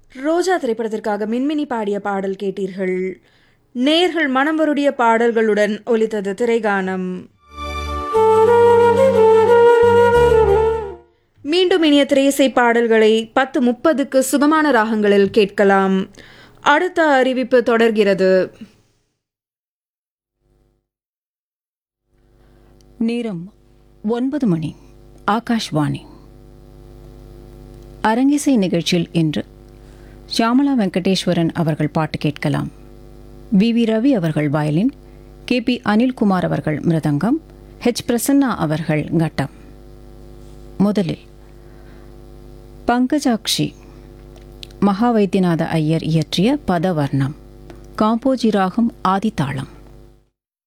ரோஜா திரைப்படத்திற்காக மின்மினி பாடிய பாடல் கேட்டீர்கள் நேர்கள் மனம் வருடிய பாடல்களுடன் ஒலித்தது திரைகானம் மீண்டும் இனிய திரையிசை பாடல்களை பத்து முப்பதுக்கு சுகமான ராகங்களில் கேட்கலாம் அடுத்த அறிவிப்பு தொடர்கிறது நேரம் ஒன்பது மணி ஆகாஷ்வாணி அரங்கிசை நிகழ்ச்சியில் இன்று ஷியாமலா வெங்கடேஸ்வரன் அவர்கள் பாட்டு கேட்கலாம் வி வி ரவி அவர்கள் வயலின் கே பி அனில்குமார் அவர்கள் மிருதங்கம் ஹெச் பிரசன்னா அவர்கள் கட்டம் முதலில் பங்கஜாக்ஷி மகாவைத்தியநாத ஐயர் இயற்றிய பதவர்ணம் காம்போஜி ராகம் ஆதித்தாளம்